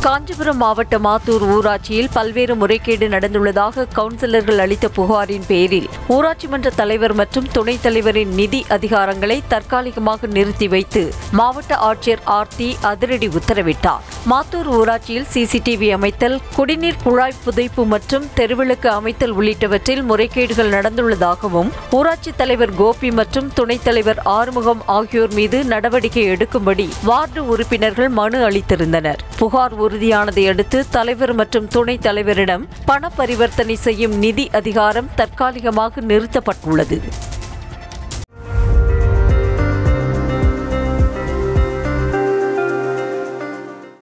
காஞ்சிபுரம் மாவட்ட மாத்தூர் ஊராட்சியில் பல்வேறு முறைகேடு நடந்துள்ளதாக கவுன்சிலர்கள் அளித்த புகாரின் பேரில் ஊராட்சி மன்ற தலைவர் மற்றும் துணைத் தலைவரின் நிதி அதிகாரங்களை தற்காலிகமாக நிறுத்தி வைத்து மாவட்ட ஆட்சியர் ஆர்த்தி அதிரடி உத்தரவிட்டார் மாத்தூர் ஊராட்சியில் சிசிடிவி அமைத்தல் குடிநீர் குழாய் புதைப்பு மற்றும் தெருவிளக்கு அமைத்தல் உள்ளிட்டவற்றில் முறைகேடுகள் நடந்துள்ளதாகவும் ஊராட்சி தலைவர் கோபி மற்றும் துணைத் தலைவர் ஆறுமுகம் ஆகியோர் மீது நடவடிக்கை எடுக்கும்படி வார்டு உறுப்பினர்கள் மனு அளித்திருந்தனர் புகார் உறுதியானதை அடுத்து தலைவர் மற்றும் துணைத் தலைவரிடம் பண பரிவர்த்தனை செய்யும் நிதி அதிகாரம் தற்காலிகமாக நிறுத்தப்பட்டுள்ளது